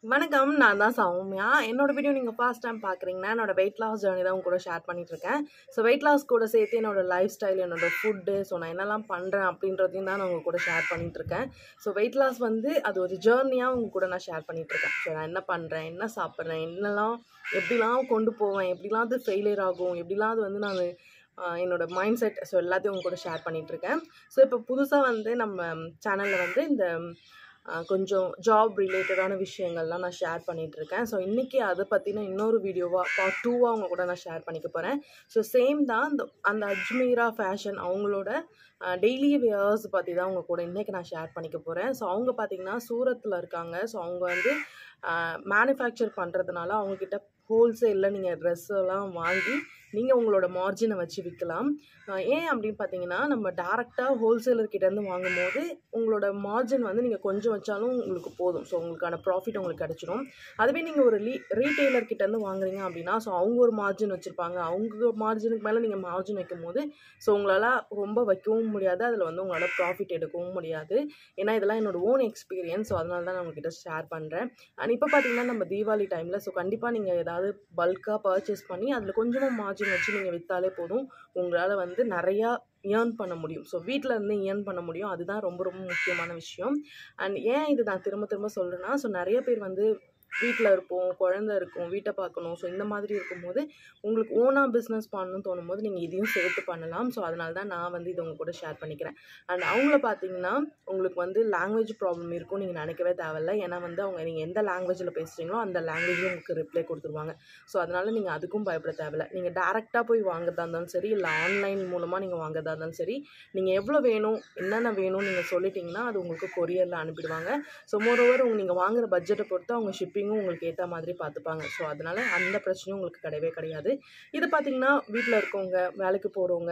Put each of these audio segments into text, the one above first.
வணக்கம் நான் தான் சௌமியா என்னோட வீடியோ நீங்கள் ஃபர்ஸ்ட் டைம் பார்க்குறீங்கன்னா என்னோட வெயிட் லாஸ் ஜேர்னி தான் உங்க கூட ஷேர் பண்ணிட்டு இருக்கேன் ஸோ வெயிட் லாஸ் கூட சேர்த்து என்னோட லைஃப் ஸ்டைல் என்னோட ஃபுட்டு ஸோ நான் என்னெல்லாம் பண்ணுறேன் அப்படின்றதையும் தான் நான் உங்க கூட ஷேர் பண்ணிட்டு இருக்கேன் ஸோ வெயிட் லாஸ் வந்து அது ஒரு ஜேர்னியாக உங்க கூட நான் ஷேர் பண்ணிட்டு இருக்கேன் ஸோ நான் என்ன பண்ணுறேன் என்ன சாப்பிட்றேன் என்னெல்லாம் எப்படிலாம் கொண்டு போவேன் எப்படிலாம் அது ஃபெயிலியர் ஆகும் எப்படிலாம் அது வந்து நான் ஆஹ் என்னோட மைண்ட் செட் ஸோ எல்லாத்தையும் உங்க கூட ஷேர் பண்ணிட்டு இருக்கேன் ஸோ இப்போ புதுசாக வந்து நம்ம சேனலில் வந்து இந்த ஆஹ் கொஞ்சம் ஜாப் ரிலேட்டடான விஷயங்கள்லாம் நான் ஷேர் பண்ணிட்டு இருக்கேன் ஸோ இன்றைக்கி அதை பற்றின இன்னொரு வீடியோவாக பார்ட் டூவாக அவங்க கூட நான் ஷேர் பண்ணிக்க போகிறேன் ஸோ சேம் தான் அந்த அந்த அஜ்மீரா ஃபேஷன் அவங்களோட டெய்லி வியர்ஸ் பற்றி தான் அவங்க கூட இன்றைக்கி நான் ஷேர் பண்ணிக்க போகிறேன் ஸோ அவங்க பார்த்திங்கன்னா சூரத்தில் இருக்காங்க ஸோ அவங்க வந்து மேனுஃபேக்சர் பண்ணுறதுனால அவங்கக்கிட்ட ஹோல்சேலில் நீங்கள் ட்ரெஸ் எல்லாம் வாங்கி நீங்கள் உங்களோட மார்ஜினை வச்சு விற்கலாம் ஆஹ் ஏன் அப்படின்னு பார்த்தீங்கன்னா நம்ம டேரெக்டாக ஹோல்சேலர்கிட்டேருந்து வாங்கும்போது உங்களோட மார்ஜின் வந்து நீங்கள் கொஞ்சம் வச்சாலும் உங்களுக்கு போதும் ஸோ உங்களுக்கான ப்ராஃபிட் உங்களுக்கு கிடச்சிரும் அதுவே நீங்கள் ஒரு லீ ரீட்டெய்லர் கிட்டேருந்து வாங்குறீங்க அப்படின்னா ஸோ அவங்க ஒரு மார்ஜின் வச்சுருப்பாங்க அவங்க மார்ஜினுக்கு மேலே நீங்கள் மார்ஜின் வைக்கும் போது ஸோ உங்களால் ரொம்ப வைக்கவும் முடியாது அதில் வந்து உங்களால் ப்ராஃபிட் எடுக்கவும் முடியாது ஏன்னா இதெல்லாம் என்னோட ஓன் எக்ஸ்பீரியன்ஸ் ஸோ அதனால தான் நான் உங்ககிட்ட ஷேர் பண்ணுறேன் அண்ட் இப்போ பார்த்தீங்கன்னா நம்ம தீபாவளி டைமில் ஸோ கண்டிப்பாக நீங்கள் ஏதாவது பல்காக பர்ச்சேஸ் பண்ணி அதில் கொஞ்சமாக மார்ஜின் வச்சு நீங்கள் விற்றாலே போதும் உங்களால் வந்து நிறையா ஏர்ன் பண்ண முடியும் ஸோ வீட்டில் இருந்து ஏர்ன் பண்ண முடியும் அதுதான் ரொம்ப ரொம்ப முக்கியமான விஷயம் அண்ட் ஏன் இது நான் திரும்ப திரும்ப சொல்கிறேன்னா ஸோ நிறைய பேர் வந்து வீட்டில் இருப்போம் குழந்த இருக்கும் வீட்டை பார்க்கணும் ஸோ இந்த மாதிரி இருக்கும்போது உங்களுக்கு ஓனாக பிஸ்னஸ் பண்ணணும்னு தோணும் போது நீங்கள் இதையும் சேர்த்து பண்ணலாம் ஸோ அதனால தான் நான் வந்து இது உங்க கூட ஷேர் பண்ணிக்கிறேன் அண்ட் அவங்கள பார்த்தீங்கன்னா உங்களுக்கு வந்து லாங்குவேஜ் ப்ராப்ளம் இருக்கும் நீங்கள் நினைக்கவே தேவையில்ல ஏன்னா வந்து அவங்க நீங்கள் எந்த லாங்குவேஜில் பேசுகிறீங்களோ அந்த லாங்குவேஜில் உங்களுக்கு ரிப்ளை கொடுத்துருவாங்க ஸோ அதனால் நீங்கள் அதுக்கும் பயப்பட தேவையில்ல நீங்கள் டேரெக்டாக போய் வாங்குறதா இருந்தாலும் சரி இல்லை ஆன்லைன் மூலமாக நீங்கள் வாங்குறதா இருந்தாலும் சரி நீங்கள் எவ்வளோ வேணும் என்னென்ன வேணும் நீங்கள் சொல்லிட்டீங்கன்னா அது உங்களுக்கு கொரியரில் அனுப்பிடுவாங்க ஸோ மோரோவர் உங்க நீங்கள் வாங்குற பட்ஜெட்டை பொறுத்து அவங்க ஷிப்பிங்கும் உங்களுக்கு ஏற்ற மாதிரி பார்த்துப்பாங்க ஸோ அதனால் அந்த பிரச்சனையும் உங்களுக்கு கிடையவே கிடையாது இது பார்த்தீங்கன்னா வீட்டில் இருக்கவங்க வேலைக்கு போகிறவங்க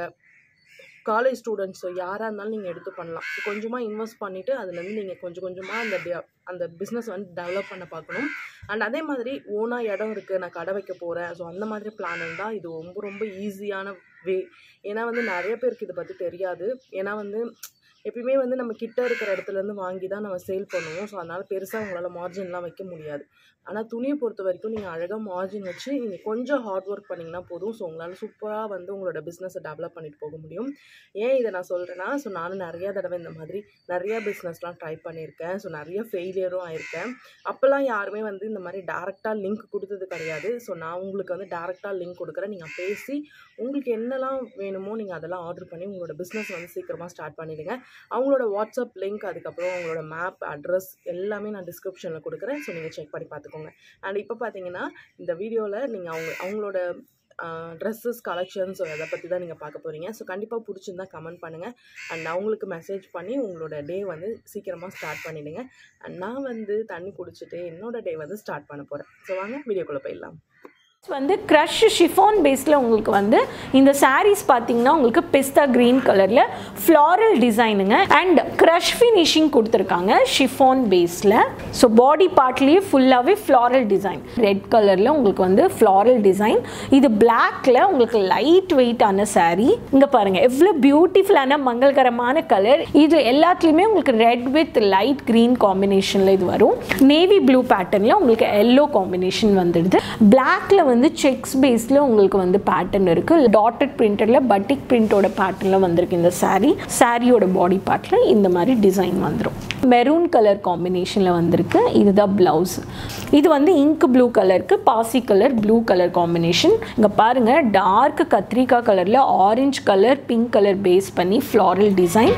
காலேஜ் ஸ்டூடெண்ட்ஸோ யாராக இருந்தாலும் நீங்கள் எடுத்து பண்ணலாம் ஸோ கொஞ்சமாக இன்வெஸ்ட் பண்ணிவிட்டு அதுலேருந்து நீங்கள் கொஞ்சம் கொஞ்சமாக அந்த டெ அந்த பிஸ்னஸ் வந்து டெவலப் பண்ண பார்க்கணும் அண்ட் அதே மாதிரி ஓனாக இடம் இருக்குது நான் கடை வைக்க போகிறேன் ஸோ அந்த மாதிரி பிளான் இருந்தால் இது ரொம்ப ரொம்ப ஈஸியான வே ஏன்னா வந்து நிறைய பேருக்கு இதை பற்றி தெரியாது ஏன்னா வந்து எப்பயுமே வந்து நம்ம கிட்ட இருக்கிற இடத்துலேருந்து வாங்கி தான் நம்ம சேல் பண்ணுவோம் ஸோ அதனால் பெருசாக உங்களால் மார்ஜின்லாம் வைக்க முடியாது ஆனால் துணியை பொறுத்த வரைக்கும் நீங்கள் அழகாக மார்ஜின் வச்சு நீங்கள் கொஞ்சம் ஹார்ட் ஒர்க் பண்ணிங்கன்னா போதும் ஸோ உங்களால் சூப்பராக வந்து உங்களோட பிஸ்னஸை டெவலப் பண்ணிட்டு போக முடியும் ஏன் இதை நான் சொல்கிறேன்னா ஸோ நானும் நிறையா தடவை இந்த மாதிரி நிறையா பிஸ்னஸ்லாம் ட்ரை பண்ணியிருக்கேன் ஸோ நிறைய ஃபெயிலியரும் ஆயிருக்கேன் அப்போல்லாம் யாருமே வந்து இந்த மாதிரி டேரெக்டாக லிங்க் கொடுத்தது கிடையாது ஸோ நான் உங்களுக்கு வந்து டேரெக்டாக லிங்க் கொடுக்குறேன் நீங்கள் பேசி உங்களுக்கு என்னெல்லாம் வேணுமோ நீங்கள் அதெல்லாம் ஆர்டர் பண்ணி உங்களோட பிஸ்னஸ் வந்து சீக்கிரமாக ஸ்டார்ட் பண்ணிடுங்க அவங்களோட வாட்ஸ்அப் லிங்க் அதுக்கப்புறம் அவங்களோட மேப் அட்ரஸ் எல்லாமே நான் டிஸ்கிரிப்ஷனில் கொடுக்குறேன் ஸோ நீங்கள் செக் பண்ணி பார்த்துக்கோங்க அண்ட் இப்போ பார்த்தீங்கன்னா இந்த வீடியோவில் நீங்கள் அவங்க அவங்களோட ட்ரெஸ்ஸஸ் கலெக்ஷன்ஸ் அதை பற்றி தான் நீங்கள் பார்க்க போகிறீங்க ஸோ கண்டிப்பாக பிடிச்சிருந்தா கமெண்ட் பண்ணுங்கள் அண்ட் அவங்களுக்கு மெசேஜ் பண்ணி உங்களோட டே வந்து சீக்கிரமாக ஸ்டார்ட் பண்ணிவிடுங்க அண்ட் நான் வந்து தண்ணி குடிச்சிட்டு என்னோட டே வந்து ஸ்டார்ட் பண்ண போகிறேன் ஸோ வாங்க வீடியோக்குள்ளே போயிடலாம் வந்து க்ரஷ் ஷிஃபான் பேஸில் உங்களுக்கு வந்து இந்த sarees பார்த்தீங்கன்னா உங்களுக்கு பிஸ்தா க்ரீன் கலரில் ஃப்ளாரல் டிசைனுங்க அண்ட் க்ரஷ் ஃபினிஷிங் கொடுத்துருக்காங்க ஷிஃபான் பேஸில் ஸோ பாடி பார்ட்லேயே ஃபுல்லாகவே ஃப்ளாரல் டிசைன் ரெட் கலரில் உங்களுக்கு வந்து ஃப்ளாரல் டிசைன் இது பிளாக்ல உங்களுக்கு லைட் வெயிட்டான saree இங்கே பாருங்கள் எவ்வளோ பியூட்டிஃபுல்லான மங்களகரமான கலர் இது எல்லாத்துலேயுமே உங்களுக்கு ரெட் வித் லைட் க்ரீன் காம்பினேஷனில் இது வரும் நேவி ப்ளூ பேட்டர்னில் உங்களுக்கு எல்லோ காம்பினேஷன் வந்துடுது பிளாக்ல வந்து செக்ஸ் பேஸில் உங்களுக்கு வந்து பேட்டர்ன் இருக்குது டாட்டட் பிரிண்டரில் பட்டிக் பிரிண்டோட பேட்டர்னில் வந்திருக்கு இந்த saree சாரியோட பாடி பார்ட்டில் இந்த மாதிரி டிசைன் வந்துடும் மெரூன் கலர் காம்பினேஷனில் வந்திருக்கு இதுதான் ப்ளவுஸ் இது வந்து இங்க் ப்ளூ கலருக்கு பாசி கலர் ப்ளூ கலர் காம்பினேஷன் இங்கே பாருங்கள் டார்க் கத்திரிக்காய் கலரில் orange colour pink colour base பண்ணி ஃப்ளாரல் டிசைன்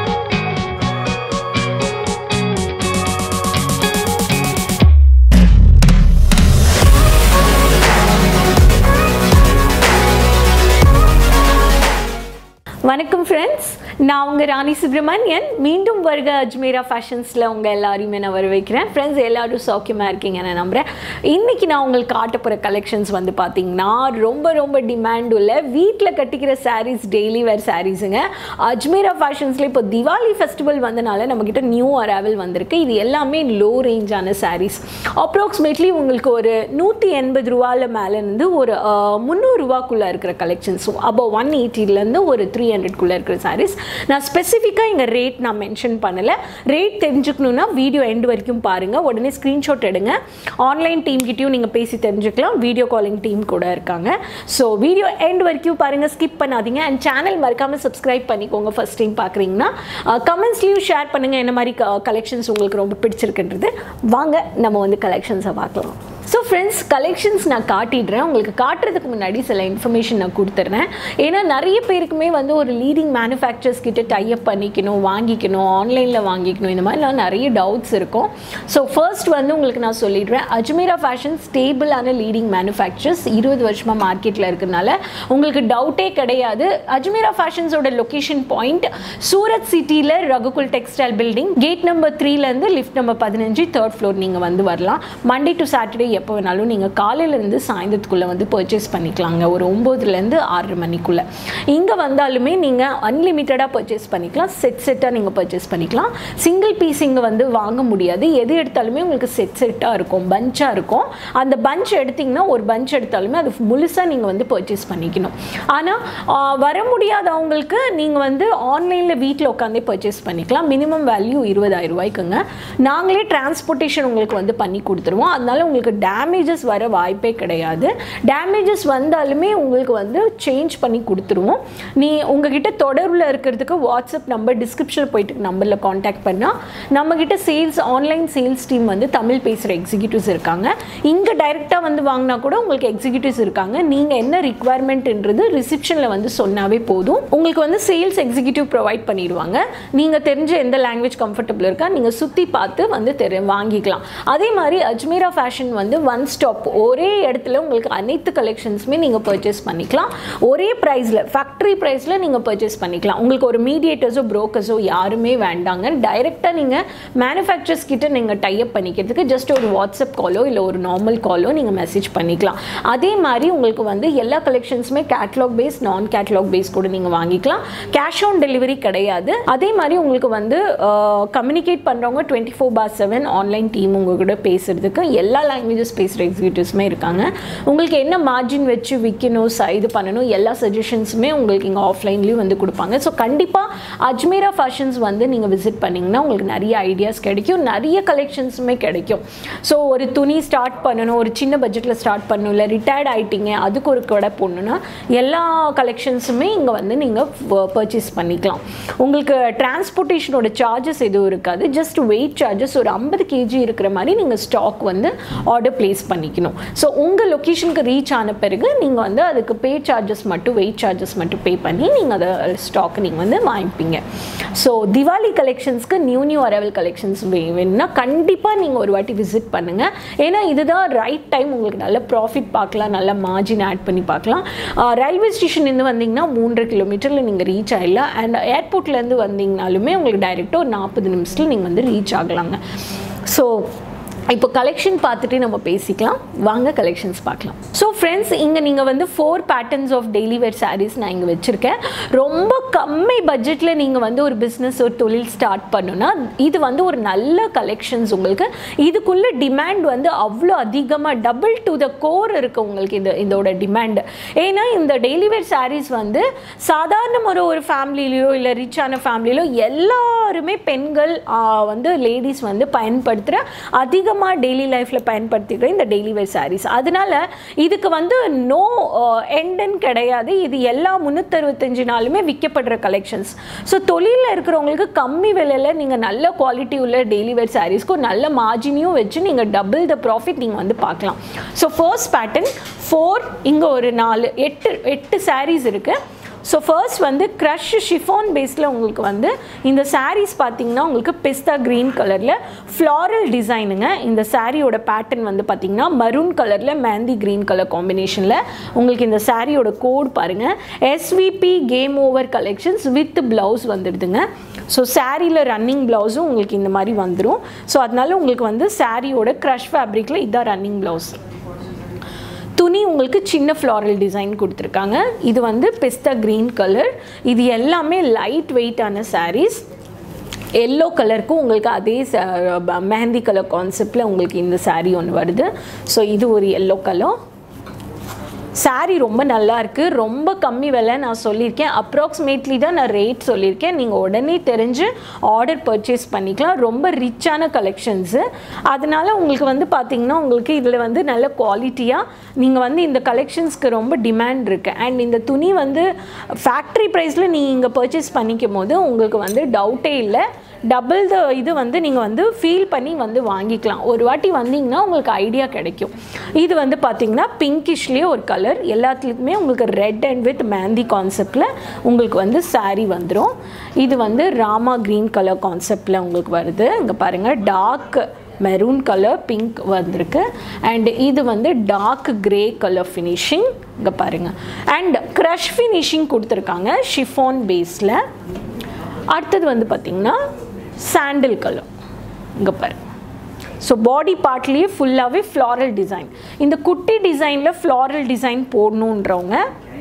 வணக்கம் ஃப்ரெண்ட்ஸ் நான் உங்கள் ராணி சுப்ரமணியன் மீண்டும் வருக அஜ்மீரா ஃபேஷன்ஸில் உங்கள் எல்லாரையுமே நான் வரவேற்கிறேன் ஃப்ரெண்ட்ஸ் எல்லாரும் சௌக்கியமாக இருக்கீங்க நான் நம்புகிறேன் இன்றைக்கி நான் உங்களுக்கு காட்ட போகிற கலெக்ஷன்ஸ் வந்து பார்த்திங்கன்னா ரொம்ப ரொம்ப டிமாண்ட் உள்ள வீட்டில் கட்டிக்கிற சாரீஸ் டெய்லி வேர் சாரீஸுங்க அஜ்மீரா ஃபேஷன்ஸில் இப்போ திவாலி ஃபெஸ்டிவல் வந்தனால நம்மக்கிட்ட நியூ அராவல் வந்திருக்கு இது எல்லாமே லோ ரேஞ்சான சாரீஸ் அப்ராக்சிமேட்லி உங்களுக்கு ஒரு நூற்றி எண்பது ரூபாயில் மேலேருந்து ஒரு முந்நூறுரூவாக்குள்ளே இருக்கிற கலெக்ஷன்ஸ் அபவ் ஒன் எயிட்டிலேருந்து ஒரு த்ரீ ஹண்ட்ரட்குள்ளே இருக்கிற சாரீஸ் நான் ஸ்பெசிஃபிக்காக இங்கே ரேட் நான் மென்ஷன் பண்ணலை ரேட் தெரிஞ்சுக்கணுன்னா வீடியோ எண்ட் வரைக்கும் பாருங்கள் உடனே ஸ்க்ரீன்ஷாட் எடுங்க ஆன்லைன் டீம் கிட்டயும் நீங்கள் பேசி தெரிஞ்சுக்கலாம் வீடியோ காலிங் டீம் கூட இருக்காங்க ஸோ வீடியோ எண்ட் வரைக்கும் பாருங்கள் ஸ்கிப் பண்ணாதீங்க அண்ட் சேனல் மறக்காமல் சப்ஸ்கிரைப் பண்ணிக்கோங்க ஃபஸ்ட் டைம் பார்க்குறீங்கன்னா கமெண்ட்ஸ்லையும் ஷேர் பண்ணுங்கள் என்ன மாதிரி கலெக்ஷன்ஸ் உங்களுக்கு ரொம்ப பிடிச்சிருக்குன்றது வாங்க நம்ம வந்து கலெக்ஷன்ஸை பார்க்கலாம் ஸோ ஃப்ரெண்ட்ஸ் கலெக்ஷன்ஸ் நான் காட்டிடுறேன் உங்களுக்கு காட்டுறதுக்கு முன்னாடி சில இன்ஃபர்மேஷன் நான் கொடுத்துட்றேன் ஏன்னா நிறைய பேருக்குமே வந்து ஒரு லீடிங் மேனுஃபேக்சர்ஸ் கிட்ட டைப் பண்ணிக்கணும் வாங்கிக்கணும் ஆன்லைனில் வாங்கிக்கணும் இந்த மாதிரிலாம் நிறைய டவுட்ஸ் இருக்கும் ஸோ ஃபர்ஸ்ட் வந்து உங்களுக்கு நான் சொல்லிடுறேன் அஜ்மீரா ஃபேஷன் ஸ்டேபிளான லீடிங் மேனுஃபேக்சர்ஸ் இருபது வருஷமாக மார்க்கெட்டில் இருக்கிறதுனால உங்களுக்கு டவுட்டே கிடையாது அஜ்மீரா ஃபேஷன்ஸோட லொக்கேஷன் பாயிண்ட் சூரத் சிட்டியில் Raghukul textile building gate number த்ரீலேருந்து லிஃப்ட் நம்பர் பதினஞ்சு தேர்ட் ஃப்ளோர் நீங்கள் வந்து வரலாம் மண்டே டு சாட்டர்டே எப்போ வேணாலும் நீங்கள் காலையிலேருந்து சாயந்தரத்துக்குள்ளே வந்து பர்ச்சேஸ் பண்ணிக்கலாங்க ஒரு ஒம்போதுலேருந்து ஆறரை மணிக்குள்ளே இங்கே வந்தாலுமே நீங்கள் அன்லிமிட்டடாக பர்ச்சேஸ் பண்ணிக்கலாம் செட் செட்டாக நீங்கள் பர்ச்சேஸ் பண்ணிக்கலாம் சிங்கிள் பீஸ் இங்கே வந்து வாங்க முடியாது எது எடுத்தாலுமே உங்களுக்கு செட் செட்டாக இருக்கும் பஞ்சாக இருக்கும் அந்த பஞ்ச் எடுத்திங்கன்னா ஒரு பஞ்ச் எடுத்தாலுமே அது முழுசாக நீங்கள் வந்து பர்ச்சேஸ் பண்ணிக்கணும் ஆனால் வர முடியாதவங்களுக்கு நீங்கள் வந்து ஆன்லைனில் வீட்டில் உட்காந்தே பர்ச்சேஸ் பண்ணிக்கலாம் மினிமம் வேல்யூ இருபதாயிரம் ரூபாய்க்குங்க நாங்களே டிரான்ஸ்போர்ட்டேஷன் உங்களுக்கு வந்து பண்ணி கொடுத்துருவோம் அதனால உங்களுக்கு டேமேஜஸ் வர வாய்ப்பே கிடையாது டேமேஜஸ் வந்தாலுமே உங்களுக்கு வந்து சேஞ்ச் பண்ணி கொடுத்துருவோம் நீ உங்ககிட்ட தொடர்பில் இருக்கிறதுக்கு வாட்ஸ்அப் நம்பர் டிஸ்கிரிப்ஷனில் போயிட்டு நம்பரில் காண்டாக்ட் பண்ணால் நம்மக்கிட்ட சேல்ஸ் ஆன்லைன் சேல்ஸ் டீம் வந்து தமிழ் பேசுகிற எக்ஸிக்யூட்டிவ்ஸ் இருக்காங்க இங்கே டைரெக்டாக வந்து வாங்கினா கூட உங்களுக்கு எக்ஸிக்யூட்டிவ்ஸ் இருக்காங்க நீங்கள் என்ன ரிக்குவயர்மெண்ட்ன்றது ரிசப்ஷனில் வந்து சொன்னாவே போதும் உங்களுக்கு வந்து சேல்ஸ் எக்ஸிக்யூட்டிவ் ப்ரொவைட் பண்ணிடுவாங்க நீங்கள் தெரிஞ்ச எந்த லாங்குவேஜ் கம்ஃபர்டபுள் இருக்கா நீங்கள் சுற்றி பார்த்து வந்து தெரி வாங்கிக்கலாம் அதே மாதிரி அஜ்மீரா ஃபேஷன் வந்து ஒன் ஸ்டாப் ஒரே இடத்துல உங்களுக்கு அனைத்து கலெக்ஷன்ஸுமே நீங்கள் பர்ச்சேஸ் பண்ணிக்கலாம் ஒரே ப்ரைஸில் ஃபேக்ட்ரி ப்ரைஸில் நீங்கள் பர்ச்சேஸ் பண்ணிக்கலாம் உங்களுக்கு ஒரு மீடியேட்டர்ஸோ ப்ரோக்கர்ஸோ யாருமே வேண்டாங்க டைரெக்டாக நீங்கள் மேனுஃபேக்சர்ஸ் கிட்ட நீங்கள் டைப் பண்ணிக்கிறதுக்கு ஜஸ்ட் ஒரு வாட்ஸ்அப் காலோ இல்லை ஒரு நார்மல் காலோ நீங்கள் மெசேஜ் பண்ணிக்கலாம் அதே மாதிரி உங்களுக்கு வந்து எல்லா கலெக்ஷன்ஸுமே கேட்லாக் பேஸ் நான் கேட்லாக் பேஸ் கூட நீங்கள் வாங்கிக்கலாம் கேஷ் ஆன் டெலிவரி கிடையாது அதே மாதிரி உங்களுக்கு வந்து கம்யூனிகேட் பண்ணுறவங்க twenty four by seven online team உங்கள் கூட பேசுகிறதுக்கு எல்லா லாங்குவேஜஸ் பேசுகிற எக்ஸிக்யூட்டிவ்ஸுமே இருக்காங்க உங்களுக்கு என்ன மார்ஜின் வச்சு விற்கணும் ச- இது பண்ணணும் எல்லா சஜஷன்ஸுமே உங்களுக்கு இங்கே ஆஃப்லைன்லேயும் வந்து கொடுப்பாங்க ஸோ கண்டிப்பாக அஜ்மீரா ஃபேஷன்ஸ் வந்து நீங்கள் விசிட் பண்ணிங்கன்னா உங்களுக்கு நிறைய ஐடியாஸ் கிடைக்கும் நிறைய கலெக்ஷன்ஸுமே கிடைக்கும் ஸோ ஒரு துணி ஸ்டார்ட் பண்ணணும் ஒரு சின்ன பட்ஜெட்டில் ஸ்டார்ட் பண்ணணும் இல்லை ரிட்டையர்ட் ஆயிட்டீங்க அதுக்கு ஒரு கடை போடணுன்னா எல்லா கலெக்ஷன்ஸுமே இங்கே வந்து நீங்கள் பர்ச்சேஸ் பண்ணிக்கலாம் உங்களுக்கு டிரான்ஸ்போர்ட்டேஷனோட சார்ஜஸ் எதுவும் இருக்காது ஜஸ்ட் வெயிட் சார்ஜஸ் ஒரு ஐம்பது கேஜி இருக்கிற மாதிரி நீங்கள் ஸ்டாக் வந்து ஆர்டர் ப்ளேஸ் பண்ணிக்கணும் ஸோ உங்கள் லொக்கேஷனுக்கு ரீச் ஆன பிறகு நீங்கள் வந்து அதுக்கு பே சார்ஜஸ் மட்டும் வெயிட் சார்ஜஸ் மட்டும் பே பண்ணி நீங்கள் அதை ஸ்டாக் நீங்கள் வந்து வாங்கிப்பீங்க ஸோ திவாலி கலெக்ஷன்ஸ்க்கு நியூ நியூ அரைவல் கலெக்ஷன்ஸ் வேணும்னா கண்டிப்பாக நீங்கள் ஒரு வாட்டி விசிட் பண்ணுங்கள் ஏன்னா இதுதான் ரைட் டைம் உங்களுக்கு நல்ல ப்ராஃபிட் பார்க்கலாம் நல்ல மார்ஜின் ஆட் பண்ணி பார்க்கலாம் ரயில்வே ஸ்டேஷன்லேருந்து வந்தீங்கன்னா மூன்றரை கிலோமீட்டரில் நீங்கள் ரீச் ஆகிடலாம் அண்ட் ஏர்போர்ட்லேருந்து வந்தீங்கனாலுமே உங்களுக்கு டைரெக்டாக ஒரு நாற்பது நிமிஷத்தில் நீங்கள் வந்து ரீச் ஆகலாங்க ஸோ இப்போ கலெக்ஷன் பார்த்துட்டு நம்ம பேசிக்கலாம் வாங்க கலெக்ஷன்ஸ் பார்க்கலாம் ஸோ ஃப்ரெண்ட்ஸ் இங்கே நீங்கள் வந்து four patterns of daily wear sarees நான் இங்கே வச்சுருக்கேன் ரொம்ப கம்மி பட்ஜெட்டில் நீங்கள் வந்து ஒரு பிஸ்னஸ் ஒரு தொழில் ஸ்டார்ட் பண்ணுன்னா இது வந்து ஒரு நல்ல கலெக்ஷன்ஸ் உங்களுக்கு இதுக்குள்ள டிமாண்ட் வந்து அவ்வளோ அதிகமாக டபுள் டு த கோர் இருக்குது உங்களுக்கு இது இதோட டிமாண்ட் ஏன்னா இந்த டெய்லி வேர் சாரீஸ் வந்து சாதாரண ஒரு ஒரு ஃபேமிலிலையோ இல்லை ரிச்சான ஃபேமிலியிலோ எல்லாருமே பெண்கள் ஆ, வந்து லேடிஸ் வந்து பயன்படுத்துகிற அதிகமாக டெய்லி லைஃப்பில் பயன்படுத்திக்கிற இந்த டெய்லி வேர் சாரீஸ் அதனால இதுக்கு வந்து நோ எண்டுன்னு கிடையாது இது எல்லா முந்நூற்றறுபத்தஞ்சு நாளுமே விற்கப்படுற கலெக்ஷன்ஸ் ஸோ தொழிலில் இருக்கிறவங்களுக்கு கம்மி விலையில் நீங்கள் நல்ல குவாலிட்டி உள்ள டெய்லி வேர் சாரீஸ்க்கு நல்ல மார்ஜினையும் வச்சு நீங்கள் டபுள் த ப்ராஃபிட் நீங்கள் வந்து பார்க்கலாம் ஸோ ஃபர்ஸ்ட் பேட்டர்ன் ஃபோர் இங்கே ஒரு நாலு எட்டு எட்டு சாரீஸ் இருக்குது ஸோ ஃபர்ஸ்ட் வந்து க்ரஷ் ஷிஃபான் பேஸில் உங்களுக்கு வந்து இந்த sarees பார்த்தீங்கன்னா உங்களுக்கு பிஸ்தா க்ரீன் கலரில் ஃப்ளாரல் டிசைனுங்க இந்த சாரியோட பேட்டர்ன் வந்து பார்த்தீங்கன்னா மரூன் கலரில் மேந்தி க்ரீன் கலர் காம்பினேஷனில் உங்களுக்கு இந்த சாரியோட கோட் பாருங்கள் SVP game over collections with blouse வந்துடுதுங்க ஸோ சாரியில் ரன்னிங் ப்ளவுஸும் உங்களுக்கு இந்த மாதிரி வந்துடும் ஸோ அதனால உங்களுக்கு வந்து சாரியோட க்ரஷ் ஃபேப்ரிக்கில் இதான் ரன்னிங் ப்ளவுஸ் துணி உங்களுக்கு சின்ன ஃப்ளாரல் டிசைன் கொடுத்துருக்காங்க இது வந்து பிஸ்தா க்ரீன் கலர் இது எல்லாமே லைட் வெயிட்டான sarees எல்லோ கலருக்கும் உங்களுக்கு அதே ச- ப- மெஹந்தி கலர் கான்செப்டில் உங்களுக்கு இந்த saree ஒன்று வருது ஸோ இது ஒரு எல்லோ கலர் saree ரொம்ப நல்லா இருக்குது ரொம்ப கம்மி விலை நான் சொல்லியிருக்கேன் அப்ராக்சிமேட்லி தான் நான் ரேட் சொல்லியிருக்கேன் நீங்கள் உடனே தெரிஞ்சு ஆர்டர் பர்ச்சேஸ் பண்ணிக்கலாம் ரொம்ப ரிச்சான கலெக்ஷன்ஸு அதனால உங்களுக்கு வந்து பார்த்தீங்கன்னா உங்களுக்கு இதில் வந்து நல்ல குவாலிட்டியாக நீங்கள் வந்து இந்த கலெக்ஷன்ஸ்க்கு ரொம்ப டிமாண்ட் இருக்குது அண்ட் இந்த துணி வந்து ஃபேக்ட்ரி ப்ரைஸில் நீங்கள் பர்ச்சேஸ் பண்ணிக்கும் போது உங்களுக்கு வந்து டவுட்டே இல்லை டபுள் த இது வந்து நீங்கள் வந்து ஃபீல் பண்ணி வந்து வாங்கிக்கலாம் ஒரு வாட்டி வந்தீங்கன்னா உங்களுக்கு ஐடியா கிடைக்கும் இது வந்து பார்த்தீங்கன்னா பிங்கிஷ்லேயே ஒரு கலர் எல்லாத்துலேயுமே உங்களுக்கு ரெட் அண்ட் வித் மேந்தி கான்செப்டில் உங்களுக்கு வந்து saree வந்துடும் இது வந்து ராமா க்ரீன் கலர் கான்செப்டில் உங்களுக்கு வருது இங்கே பாருங்கள் டார்க் மெரூன் கலர் பிங்க் வந்திருக்கு அண்ட் இது வந்து டார்க் கிரே கலர் ஃபினிஷிங் இங்கே பாருங்கள் அண்ட் க்ரஷ் ஃபினிஷிங் கொடுத்துருக்காங்க ஷிஃபான் பேஸில் அடுத்தது வந்து பார்த்திங்கன்னா சாண்டில் கலர் இங்கே பாரு ஸோ பாடி பார்ட்லேயே ஃபுல்லாகவே ஃப்ளாரல் டிசைன் இந்த குட்டி டிசைனில் ஃப்ளாரல் டிசைன் போடணுன்றவங்க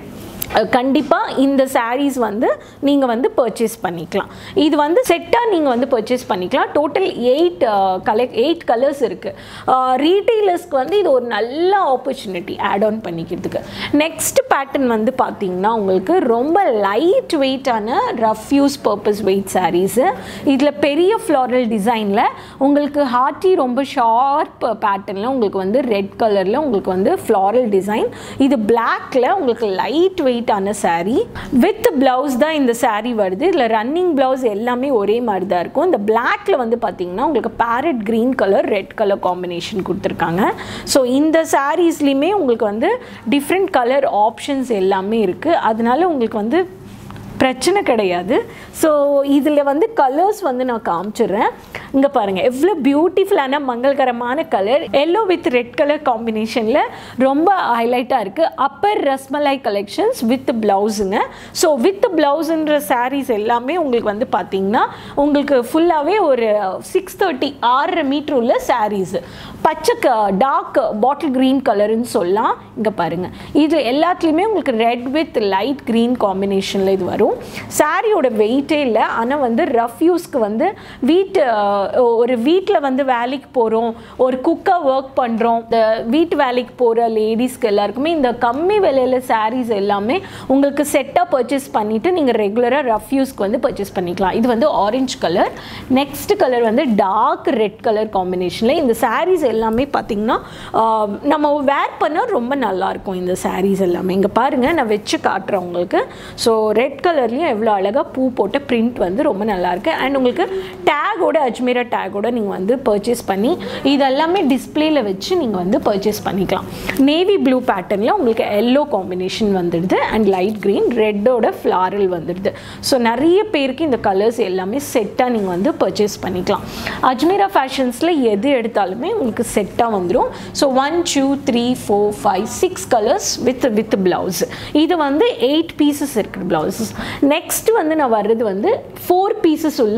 கண்டிப்பாக இந்த sarees வந்து நீங்கள் வந்து பர்ச்சேஸ் பண்ணிக்கலாம் இது வந்து செட்டாக நீங்கள் வந்து பர்ச்சேஸ் பண்ணிக்கலாம் total eight collect eight colours இருக்குது ரீட்டெயிலர்ஸ்க்கு வந்து இது ஒரு நல்ல ஆப்பர்ச்சுனிட்டி ஆட் ஆன் பண்ணிக்கிறதுக்கு நெக்ஸ்ட் பேட்டர்ன் வந்து பார்த்தீங்கன்னா உங்களுக்கு ரொம்ப லைட் வெயிட்டான rough use purpose weight sarees இதில் பெரிய ஃப்ளாரல் டிசைனில் உங்களுக்கு ஹார்ட்டி ரொம்ப ஷார்ப் பேட்டர்னில் உங்களுக்கு வந்து ரெட் கலரில் உங்களுக்கு வந்து ஃப்ளாரல் டிசைன் இது பிளாக்ல உங்களுக்கு லைட் வெயிட்டான saree வித் ப்ளவுஸ் தான் இந்த saree வருது இதில் ரன்னிங் ப்ளவுஸ் எல்லாமே ஒரே மாதிரி தான் இருக்கும் இந்த பிளாக்ல வந்து பார்த்தீங்கன்னா உங்களுக்கு parrot green colour red colour combination கொடுத்துருக்காங்க ஸோ இந்த சாரீஸ்லேயுமே உங்களுக்கு வந்து டிஃப்ரெண்ட் கலர் ஆப்ஷன்ஸ் எல்லாமே இருக்குது அதனால உங்களுக்கு வந்து பிரச்சனை கிடையாது ஸோ இதில் வந்து கலர்ஸ் வந்து நான் காமிச்சிடுறேன் இங்கே பாருங்கள் எவ்வளோ பியூட்டிஃபுல்லான மங்களகரமான colour yellow with red colour காம்பினேஷனில் ரொம்ப ஹைலைட்டாக இருக்குது அப்பர் ரஸ்மலாய் கலெக்ஷன்ஸ் வித் ப்ளவுஸுங்க ஸோ வித் ப்ளவுஸுன்ற sarees எல்லாமே உங்களுக்கு வந்து பார்த்தீங்கன்னா உங்களுக்கு ஃபுல்லாகவே ஒரு சிக்ஸ் தேர்ட்டி ஆறரை மீட்டர் உள்ள சாரீஸு பச்சை டார்க் பாட்டில் க்ரீன் கலருன்னு சொல்லலாம் இங்கே பாருங்கள் இது எல்லாத்துலேயுமே உங்களுக்கு ரெட் வித் லைட் க்ரீன் காம்பினேஷனில் இது வரும் சாரியோட வெயிட்டே இல்லை ஆனால் வந்து ரஃப் யூஸ்க்கு வந்து வீட்டு அஹ், ஒரு வீட்டில் வந்து வேலைக்கு போகிறோம் ஒரு குக்காக ஒர்க் பண்ணுறோம் இந்த வீட்டு வேலைக்கு போகிற லேடிஸ்க்கு எல்லாருக்குமே இந்த கம்மி விலையில் sarees எல்லாமே உங்களுக்கு செட்டாக பர்ச்சேஸ் பண்ணிவிட்டு நீங்கள் ரெகுலராக ரஃப் யூஸ்க்கு வந்து பர்ச்சேஸ் பண்ணிக்கலாம் இது வந்து ஆரஞ்சு கலர் நெக்ஸ்ட் கலர் வந்து டார்க் ரெட் கலர் காம்பினேஷனில் இந்த sarees எல்லாமே பார்த்தீங்கன்னா ஆஹ், நம்ம வேர் பண்ணால் ரொம்ப நல்லாயிருக்கும் இந்த sarees எல்லாமே இங்கே பாருங்கள் நான் வச்சு காட்டுறேன் உங்களுக்கு ஸோ ரெட் கலர்லேயும் எவ்வளோ அழகாக பூ போட்ட பிரிண்ட் வந்து ரொம்ப நல்லாயிருக்கு அண்ட் உங்களுக்கு டேகோட அஜ்மீரா டேகோட நீங்கள் வந்து பர்ச்சேஸ் பண்ணி இதெல்லாமே டிஸ்பிளேல வச்சு நீங்கள் வந்து பர்ச்சேஸ் பண்ணிக்கலாம் நேவி ப்ளூ பேட்டர்னில் உங்களுக்கு எல்லோ காம்பினேஷன் வந்துடுது அண்ட் லைட் க்ரீன் ரெட்டோட ஃப்ளாரல் வந்துடுது ஸோ நிறைய பேருக்கு இந்த கலர்ஸ் எல்லாமே செட்டாக நீங்கள் வந்து பர்ச்சேஸ் பண்ணிக்கலாம் அஜ்மீரா ஃபேஷன்ஸில் எது எடுத்தாலுமே உங்களுக்கு செட்டாக வந்துடும் so one two three four five six colours with with blouse இது வந்து எயிட் பீசஸ் இருக்கிற ப்ளவுசஸ் நெக்ஸ்ட் வந்து நான் வர்றது வந்து ஃபோர் பீசஸ் உள்ள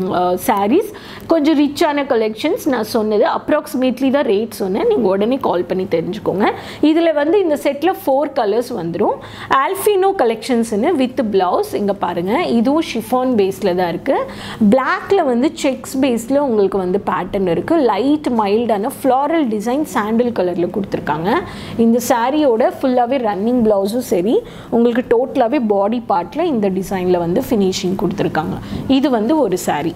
சாரீஸ் கொஞ்சம் ரிச்சான கலெக்ஷன்ஸ் நான் சொன்னது அப்ராக்சிமேட்லி தான் ரேட் சொன்னேன் நீங்கள் உடனே கால் பண்ணி தெரிஞ்சுக்கோங்க இதில் வந்து இந்த செட்டில் ஃபோர் கலர்ஸ் வந்துடும் ஆல்ஃபினோ கலெக்ஷன்ஸ்னு வித் ப்ளவுஸ் இங்கே பாருங்கள் இதுவும் ஷிஃபான் பேஸில் தான் இருக்குது பிளாக்ல வந்து செக்ஸ் பேஸில் உங்களுக்கு வந்து பேட்டர்ன் இருக்குது லைட் மைல்டான ஃப்ளாரல் டிசைன் சாண்டில் கலரில் கொடுத்துருக்காங்க இந்த சாரியோட ஃபுல்லாகவே ரன்னிங் ப்ளவுஸும் சரி உங்களுக்கு டோட்டலாகவே பாடி பார்ட்டில் இந்த டிசைனில் வந்து ஃபினிஷிங் கொடுத்துருக்காங்க இது வந்து ஒரு saree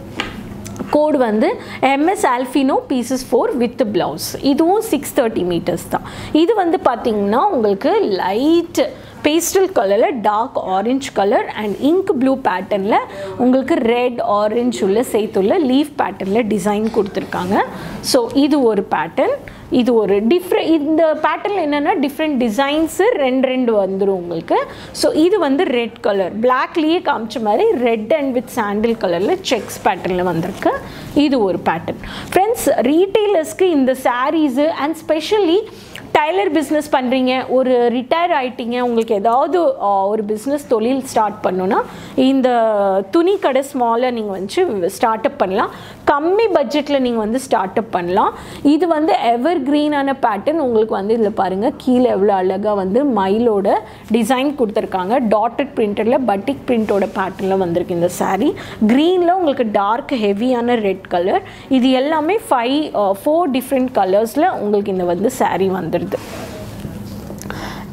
கோட் வந்து MS Alfino pieces four with blouse இதுவும் சிக்ஸ் தேர்ட்டி மீட்டர்ஸ் தான் இது வந்து பார்த்தீங்கன்னா உங்களுக்கு லைட் பேஸ்டல் கலரில் dark orange colour and ink blue பேட்டர்னில் உங்களுக்கு ரெட் ஆரஞ்சு உள்ள சேர்த்துள்ள லீஃப் பேட்டர்னில் டிசைன் கொடுத்துருக்காங்க ஸோ இது ஒரு பேட்டர்ன் இது ஒரு டிஃப்ரெண்ட் இந்த பேட்டர்னில் என்னென்னா டிஃப்ரெண்ட் டிசைன்ஸு ரெண்டு ரெண்டு வந்துடும் உங்களுக்கு ஸோ இது வந்து ரெட் கலர் பிளாக்லேயே காமிச்ச மாதிரி ரெட் அண்ட் வித் சாண்டில் கலரில் செக்ஸ் பேட்டர்னில் வந்திருக்கு இது ஒரு பேட்டர்ன் ஃப்ரெண்ட்ஸ் ரீட்டெயிலர்ஸ்க்கு இந்த sarees and specially tailor business பண்ணுறீங்க ஒரு ரிட்டையர் ஆயிட்டீங்க உங்களுக்கு ஏதாவது ஆ, ஒரு பிஸ்னஸ் தொழில் ஸ்டார்ட் பண்ணணுன்னா இந்த துணி கடை ஸ்மாலாக நீங்கள் வந்து ஸ்டார்ட் அப் பண்ணலாம் கம்மி பட்ஜெட்டில் நீங்கள் வந்து ஸ்டார்ட் அப் பண்ணலாம் இது வந்து எவர் க்ரீனான பேட்டர்ன் உங்களுக்கு வந்து இதில் பாருங்கள் கீழே எவ்வளோ அழகாக வந்து மயிலோட டிசைன் கொடுத்துருக்காங்க டாட்டட் பிரிண்டடில் பட்டிக் பிரிண்டோட பேட்டர்னில் வந்திருக்கு இந்த saree க்ரீனில் உங்களுக்கு டார்க் ஹெவியான ரெட் கலர் இது எல்லாமே ஃபைவ் ஃபோர் டிஃப்ரெண்ட் கலர்ஸில் உங்களுக்கு இந்த வந்து saree வந்துடுது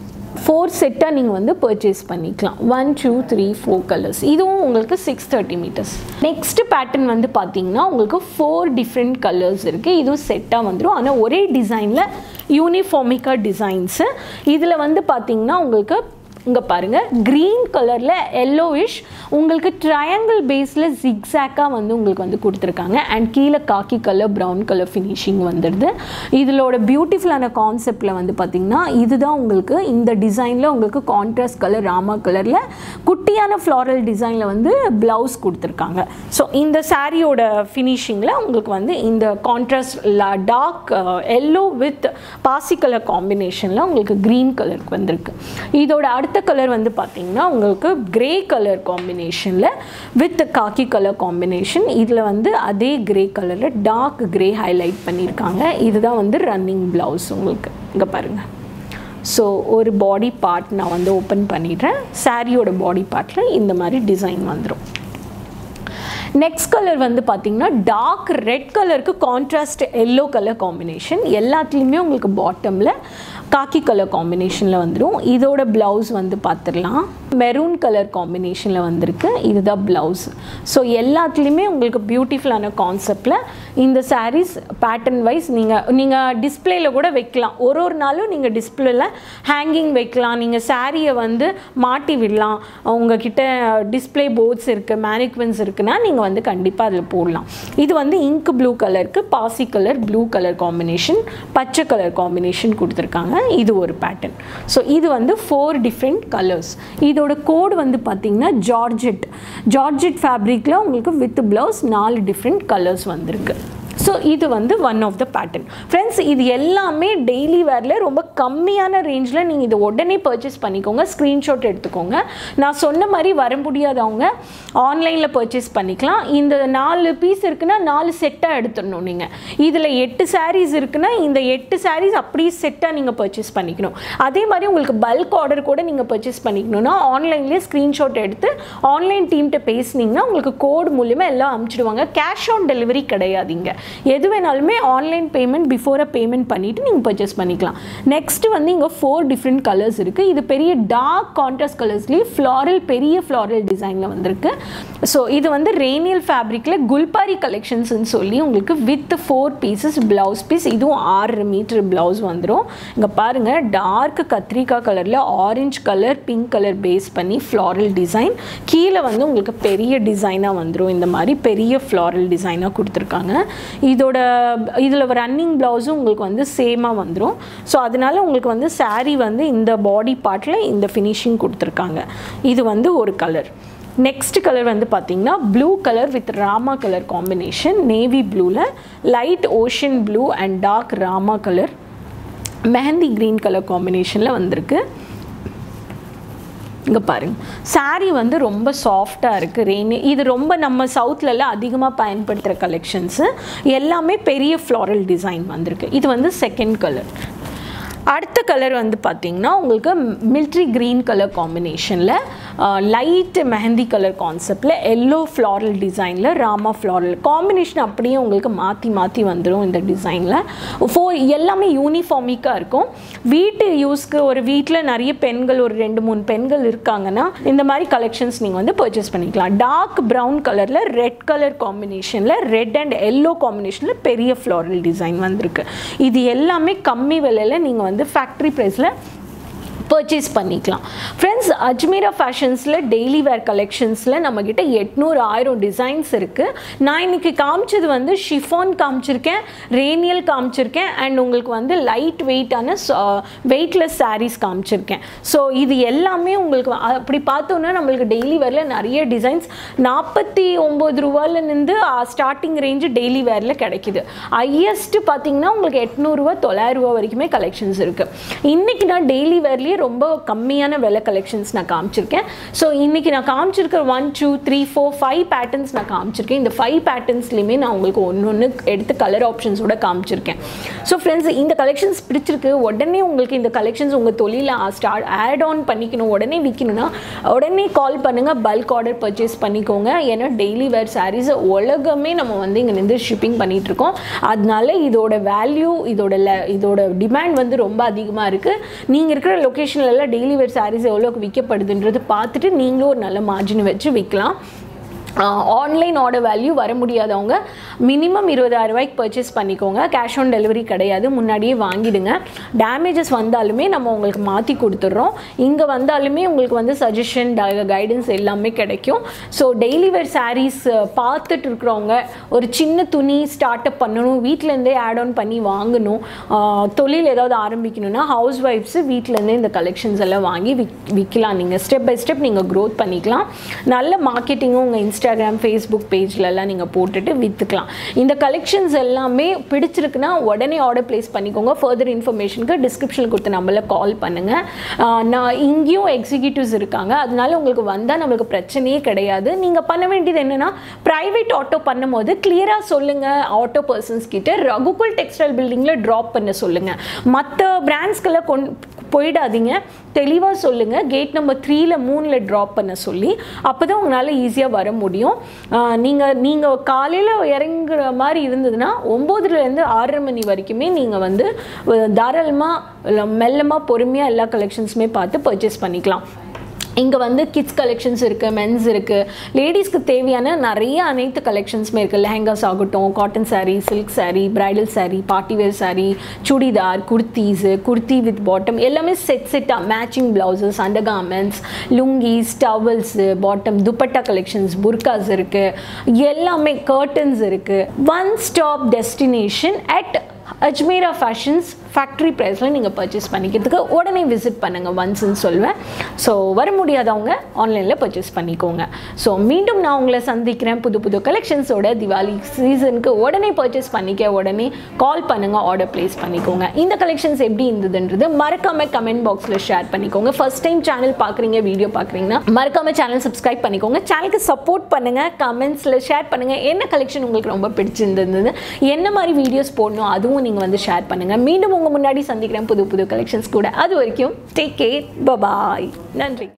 ஃபோர் செட்டாக நீங்கள் வந்து பர்ச்சேஸ் பண்ணிக்கலாம் one two three four colours இதுவும் உங்களுக்கு six thirty metres next pattern வந்து பார்த்தீங்கன்னா உங்களுக்கு ஃபோர் டிஃப்ரெண்ட் கலர்ஸ் இருக்குது இதுவும் செட்டாக வந்துடும் ஆனால் ஒரே டிசைனில் யூனிஃபார்மிக்காக டிசைன்ஸு இதில் வந்து பார்த்தீங்கன்னா உங்களுக்கு இங்கே பாருங்கள் க்ரீன் கலரில் எல்லோயிஷ் உங்களுக்கு ட்ரையாங்கிள் பேஸில் ஜிக்ஸாக்காக வந்து உங்களுக்கு வந்து கொடுத்துருக்காங்க அண்ட் கீழே காக்கி கலர் ப்ரௌன் கலர் ஃபினிஷிங் வந்துடுது இதிலோட பியூட்டிஃபுல்லான கான்செப்டில் வந்து பார்த்திங்கன்னா இதுதான் உங்களுக்கு இந்த டிசைனில் உங்களுக்கு கான்ட்ராஸ்ட் கலர் ராமா கலரில் குட்டியான ஃப்ளாரல் டிசைனில் வந்து ப்ளவுஸ் கொடுத்துருக்காங்க ஸோ இந்த சாரியோட ஃபினிஷிங்கில் உங்களுக்கு வந்து இந்த கான்ட்ராஸ்ட் டார்க் எல்லோ வித் பாசி கலர் காம்பினேஷனில் உங்களுக்கு க்ரீன் கலருக்கு வந்திருக்கு இதோட அடுத்த கலர் வந்து பார்த்தீங்கன்னா உங்களுக்கு கிரே கலர் காம்பினேஷனில் வித் காக்கி கலர் காம்பினேஷன் இதில் வந்து அதே கிரே கலரில் டார்க் கிரே ஹைலைட் பண்ணியிருக்காங்க இதுதான் வந்து ரன்னிங் ப்ளவுஸ் உங்களுக்கு இங்கே பாருங்கள் ஸோ ஒரு பாடி பார்ட் நான் வந்து ஓப்பன் பண்ணிடுறேன் சாரியோட பாடி பார்ட்டில் இந்த மாதிரி டிசைன் வந்துடும் நெக்ஸ்ட் கலர் வந்து பார்த்தீங்கன்னா டார்க் ரெட் கலருக்கு கான்ட்ராஸ்ட் எல்லோ கலர் காம்பினேஷன் எல்லாத்துலேயுமே உங்களுக்கு பாட்டமில் காக்கி கலர் காம்பினேஷனில் வந்துடும் இதோட ப்ளவுஸ் வந்து பார்த்துடலாம் மெரூன் கலர் காம்பினேஷனில் வந்திருக்கு இதுதான் ப்ளவுஸ் ஸோ எல்லாத்துலேயுமே உங்களுக்கு பியூட்டிஃபுல்லான கான்செப்டில் இந்த சாரீஸ் பேட்டர்ன் வைஸ் நீங்கள் நீங்கள் டிஸ்பிளேயில் கூட வைக்கலாம் ஒரு ஒரு நாளும் நீங்கள் டிஸ்பிளேல ஹேங்கிங் வைக்கலாம் நீங்கள் சாரியை வந்து மாட்டி விடலாம் உங்ககிட்ட டிஸ்பிளே போர்ட்ஸ் இருக்குது மேனிக்வன்ஸ் இருக்குன்னா நீங்கள் வந்து கண்டிப்பாக அதில் போடலாம் இது வந்து இங்க் ப்ளூ கலருக்கு பாசி கலர் ப்ளூ கலர் காம்பினேஷன் பச்சை கலர் காம்பினேஷன் கொடுத்துருக்காங்க இது ஒரு பேட்டர்ன் ஸோ இது வந்து ஃபோர் டிஃப்ரெண்ட் கலர்ஸ் இதோட கோடு வந்து பார்த்திங்கன்னா ஜார்ஜெட் ஜார்ஜெட் ஃபேப்ரிக்கில் உங்களுக்கு வித் ப்ளவுஸ் நாலு டிஃப்ரெண்ட் கலர்ஸ் வந்திருக்கு ஸோ இது வந்து one of the pattern friends இது எல்லாமே டெய்லி வேரில் ரொம்ப கம்மியான ரேஞ்சில் நீங்கள் இதை உடனே பர்ச்சேஸ் பண்ணிக்கோங்க ஸ்க்ரீன்ஷாட் எடுத்துக்கோங்க நான் சொன்ன மாதிரி வர முடியாதவங்க ஆன்லைனில் பர்ச்சேஸ் பண்ணிக்கலாம் இந்த நாலு பீஸ் இருக்குன்னா நாலு செட்டாக எடுத்துடணும் நீங்கள் இதில் எட்டு சாரீஸ் இருக்குன்னா இந்த எட்டு சாரீஸ் அப்படியே செட்டாக நீங்கள் பர்ச்சேஸ் பண்ணிக்கணும் அதே மாதிரி உங்களுக்கு பல்க் ஆர்டர் கூட நீங்கள் பர்ச்சேஸ் பண்ணிக்கணும்னா ஆன்லைன்லேயே ஸ்க்ரீன்ஷாட் எடுத்து ஆன்லைன் டீம்கிட்ட பேசுனீங்கன்னா உங்களுக்கு கோட் மூலியமாக எல்லாம் அனுப்பிச்சிடுவாங்க கேஷ் ஆன் டெலிவரி கிடையாதுங்க எது வேணாலுமே ஆன்லைன் பேமெண்ட் பிஃபோராக பேமெண்ட் பண்ணிவிட்டு நீங்கள் பர்ச்சேஸ் பண்ணிக்கலாம் நெக்ஸ்ட்டு வந்து இங்கே ஃபோர் டிஃப்ரெண்ட் கலர்ஸ் இருக்குது இது பெரிய டார்க் கான்ட்ராஸ்ட் கலர்ஸ்லேயே ஃப்ளாரல் பெரிய ஃப்ளாரல் டிசைனில் வந்திருக்கு ஸோ இது வந்து ரேனியல் ஃபேப்ரிக்கில் குல்பாரி கலெக்ஷன்ஸ்னு சொல்லி உங்களுக்கு with four pieces blouse piece இதுவும் ஆறு மீட்டர் ப்ளவுஸ் வந்துடும் இங்கே பாருங்கள் டார்க் கத்திரிக்காய் கலரில் orange colour pink colour base பண்ணி ஃப்ளாரல் டிசைன் கீழே வந்து உங்களுக்கு பெரிய டிசைனாக வந்துடும் இந்த மாதிரி பெரிய ஃப்ளாரல் டிசைனாக கொடுத்துருக்காங்க இதோட இதில் ரன்னிங் ப்ளவுஸும் உங்களுக்கு வந்து சேமாக வந்துடும் ஸோ அதனால உங்களுக்கு வந்து saree வந்து இந்த பாடி பார்ட்டில் இந்த ஃபினிஷிங் கொடுத்துருக்காங்க இது வந்து ஒரு கலர் நெக்ஸ்ட் கலர் வந்து பார்த்தீங்கன்னா blue colour with Rama colour combination navy ப்ளூவில் light ocean blue and dark Rama colour mehndi green colour காம்பினேஷனில் வந்திருக்கு இங்கே பாருங்க saree வந்து ரொம்ப சாஃப்டாக இருக்குது ரெயின் இது ரொம்ப நம்ம சவுத்துலலாம் அதிகமாக பயன்படுத்துகிற கலெக்ஷன்ஸு எல்லாமே பெரிய ஃப்ளாரல் டிசைன் வந்திருக்கு இது வந்து செகண்ட் கலர் அடுத்த கலர் வந்து பார்த்திங்கன்னா உங்களுக்கு மில்ட்ரி க்ரீன் கலர் காம்பினேஷனில் லைட் மெஹந்தி கலர் கான்செப்டில் எல்லோ ஃப்ளாரல் டிசைனில் ராமா ஃப்ளாரல் காம்பினேஷன் அப்படியே உங்களுக்கு மாற்றி மாற்றி வந்துடும் இந்த டிசைனில் ஃபோ எல்லாமே யூனிஃபார்மிக்காக இருக்கும் வீட்டு யூஸ்க்கு ஒரு வீட்டில் நிறைய பெண்கள் ஒரு ரெண்டு மூணு பெண்கள் இருக்காங்கன்னா இந்த மாதிரி கலெக்ஷன்ஸ் நீங்கள் வந்து பர்ச்சேஸ் பண்ணிக்கலாம் டார்க் ப்ரௌன் கலரில் ரெட் கலர் காம்பினேஷனில் ரெட் அண்ட் எல்லோ காம்பினேஷனில் பெரிய ஃப்ளாரல் டிசைன் வந்திருக்கு இது எல்லாமே கம்மி விலையில் நீங்கள் வந்து ஃபேக்ட்ரி ப்ரைஸில் பர்ச்சேஸ் பண்ணிக்கலாம் ஃப்ரெண்ட்ஸ் அஜ்மீரா ஃபேஷன்ஸில் டெய்லி வேர் கலெக்ஷன்ஸில் நம்மக்கிட்ட எட்நூறு ஆயிரம் டிசைன்ஸ் இருக்குது நான் இன்னைக்கு காமிச்சது வந்து ஷிஃபான் காமிச்சிருக்கேன் ரேனியல் காமிச்சிருக்கேன் அண்ட் உங்களுக்கு வந்து லைட் வெயிட்டான வெயிட்லெஸ் sarees காமிச்சிருக்கேன் ஸோ இது எல்லாமே உங்களுக்கு அப்படி பார்த்தோன்னா நம்மளுக்கு டெய்லி வேரில் நிறைய டிசைன்ஸ் நாற்பத்தி ஒம்பது ரூபாயிலேருந்து ஸ்டார்டிங் ரேஞ்சு டெய்லி வேரில் கிடைக்குது ஹையஸ்ட்டு பார்த்தீங்கன்னா உங்களுக்கு எட்நூறுரூவா தொள்ளாயிரரூவா வரைக்குமே கலெக்ஷன்ஸ் இருக்குது இன்றைக்கி நான் டெய்லி வேர்லேயே ரொம்ப கம்மியான விலை கலெக்ஷன்ஸ் நான் காமிச்சிருக்கேன் ஸோ இன்றைக்கி நான் காமிச்சிருக்கிற one two three four five patterns நான் காமிச்சிருக்கேன் இந்த ஃபைவ் பேட்டர்ன்ஸ்லையுமே நான் உங்களுக்கு ஒன்று ஒன்று எடுத்து கலர் ஆப்ஷன்ஸோட காமிச்சிருக்கேன் ஸோ ஃப்ரெண்ட்ஸ் இந்த கலெக்ஷன்ஸ் பிடிச்சிருக்கு உடனே உங்களுக்கு இந்த கலெக்ஷன்ஸ் உங்கள் தொழில ஸ்டார்ட் ஆட் ஆன் பண்ணிக்கணும் உடனே விற்கணும்னா உடனே கால் பண்ணுங்கள் பல்க் ஆர்டர் பர்ச்சேஸ் பண்ணிக்கோங்க ஏன்னா டெய்லி வேர் சாரீஸ் உலகமே நம்ம வந்து இங்கே நின்று ஷிப்பிங் பண்ணிட்டு இருக்கோம் அதனால இதோட வேல்யூ இதோட le- இதோட டிமாண்ட் வந்து ரொம்ப அதிகமாக இருக்குது நீங்கள் இருக்கிற லொக்கேஷன் அமேஷன்லலாம் டெய்லி வேர் சாரீஸ் எவ்வளோக்கு விற்கப்படுதுன்றது பார்த்துட்டு நீங்களும் ஒரு நல்ல மார்ஜின் வச்சு விற்கலாம் ஆன்லைன் ஆர்டர் வேல்யூ வர முடியாதவங்க மினிமம் இருபதாயிரம் ரூபாய்க்கு பர்ச்சேஸ் பண்ணிக்கோங்க கேஷ் ஆன் டெலிவரி கிடையாது முன்னாடியே வாங்கிடுங்க டேமேஜஸ் வந்தாலுமே நம்ம உங்களுக்கு மாற்றி கொடுத்துட்றோம் இங்கே வந்தாலுமே உங்களுக்கு வந்து சஜஷன் கைடன்ஸ் எல்லாமே கிடைக்கும் ஸோ டெய்லி வேர் சாரீஸ் பார்த்துட்டு இருக்கிறவங்க ஒரு சின்ன துணி ஸ்டார்ட் அப் பண்ணணும் வீட்டிலேருந்தே ஆட் ஆன் பண்ணி வாங்கணும் ஆஹ் தொழில் ஏதாவது ஆரம்பிக்கணும்னா ஹவுஸ் ஒய்ஃப்ஸு வீட்டிலேருந்தே இந்த கலெக்ஷன்ஸ் எல்லாம் வாங்கி விக் விற்கலாம் நீங்கள் ஸ்டெப் பை ஸ்டெப் நீங்கள் க்ரோத் பண்ணிக்கலாம் நல்ல மார்க்கெட்டிங்கும் உங்கள் இன்ஸ்டாகிராம் ஃபேஸ்புக் பேஜ்லலாம் நீங்கள் போட்டுட்டு விற்றுக்கலாம் இந்த கலெக்ஷன்ஸ் எல்லாமே பிடிச்சிருக்குன்னா உடனே ஆர்டர் ப்ளேஸ் பண்ணிக்கோங்க ஃபர்தர் இன்ஃபர்மேஷனுக்கு டிஸ்கிரிப்ஷனில் கொடுத்த நம்மள கால் பண்ணுங்கள் நான் இங்கேயும் எக்ஸிக்யூட்டிவ்ஸ் இருக்காங்க அதனால உங்களுக்கு வந்தால் நம்மளுக்கு பிரச்சனையே கிடையாது நீங்கள் பண்ண வேண்டியது என்னென்னா ப்ரைவேட் ஆட்டோ பண்ணும்போது கிளியராக சொல்லுங்கள் ஆட்டோ பர்சன்ஸ் கிட்ட ரகுகுல் டெக்ஸ்டைல் பில்டிங்கில் ட்ராப் பண்ண சொல்லுங்கள் மற்ற பிராண்ட்ஸ்க்கெல்லாம் கொண்டு போயிடாதீங்க தெளிவாக சொல்லுங்கள் கேட் நம்பர் த்ரீல மூணில் ட்ராப் பண்ண சொல்லி அப்போ தான் உங்களால் ஈஸியாக வர முடியும் நீங்கள் நீங்கள் காலையில் இறங்குற மாதிரி இருந்ததுன்னா ஒம்போதுலேருந்து ஆறரை மணி வரைக்குமே நீங்கள் வந்து தாராளமாக மெல்லமாக பொறுமையாக எல்லா கலெக்ஷன்ஸுமே பார்த்து பர்ச்சேஸ் பண்ணிக்கலாம் இங்கே வந்து கிட்ஸ் கலெக்ஷன்ஸ் இருக்குது மென்ஸ் இருக்குது லேடிஸ்க்கு தேவையான நிறைய அனைத்து கலெக்ஷன்ஸுமே இருக்குது லெஹங்காஸ் ஆகட்டும் cotton saree silk saree bridal saree party wear saree churidar kurtis kurti with bottom எல்லாமே செட் செட்டாக matching blouses under garments lungis towels bottom dupatta collections புர்காஸ் இருக்குது எல்லாமே கர்டன்ஸ் இருக்குது one stop destination at Ajmeera fashions factory ப்ரைஸில் நீங்கள் பர்ச்சேஸ் பண்ணிக்கிறதுக்கு உடனே விசிட் பண்ணுங்கள் ஒன்ஸ்ன்னு சொல்வேன் ஸோ வர முடியாதவங்க ஆன்லைனில் பர்ச்சேஸ் பண்ணிக்கோங்க ஸோ மீண்டும் நான் உங்களை சந்திக்கிறேன் புது புது கலெக்ஷன்ஸோட திவாலி சீசனுக்கு உடனே பர்ச்சேஸ் பண்ணிக்க உடனே கால் பண்ணுங்கள் ஆர்டர் ப்ளேஸ் பண்ணிக்கோங்க இந்த கலெக்ஷன்ஸ் எப்படி இருந்ததுன்றது மறக்காமல் கமெண்ட் பாக்ஸில் ஷேர் பண்ணிக்கோங்க ஃபர்ஸ்ட் டைம் சேனல் பார்க்குறீங்க வீடியோ பார்க்குறீங்கன்னா மறக்காமல் சேனல் சப்ஸ்கிரைப் பண்ணிக்கோங்க சேனலுக்கு சப்போர்ட் பண்ணுங்கள் கமெண்ட்ஸில் ஷேர் பண்ணுங்கள் என்ன கலெக்ஷன் உங்களுக்கு ரொம்ப பிடிச்சிருந்தது என்ன மாதிரி வீடியோஸ் போடணும் அதுவும் நீங்கள் வந்து ஷேர் பண்ணுங்கள் மீண்டும் உங்கள் முன்னாடி சந்திக்கிறேன் புது புது கலெக்ஷன்ஸ் கூட அது வரைக்கும் டேக் கேர் பபாய் நன்றி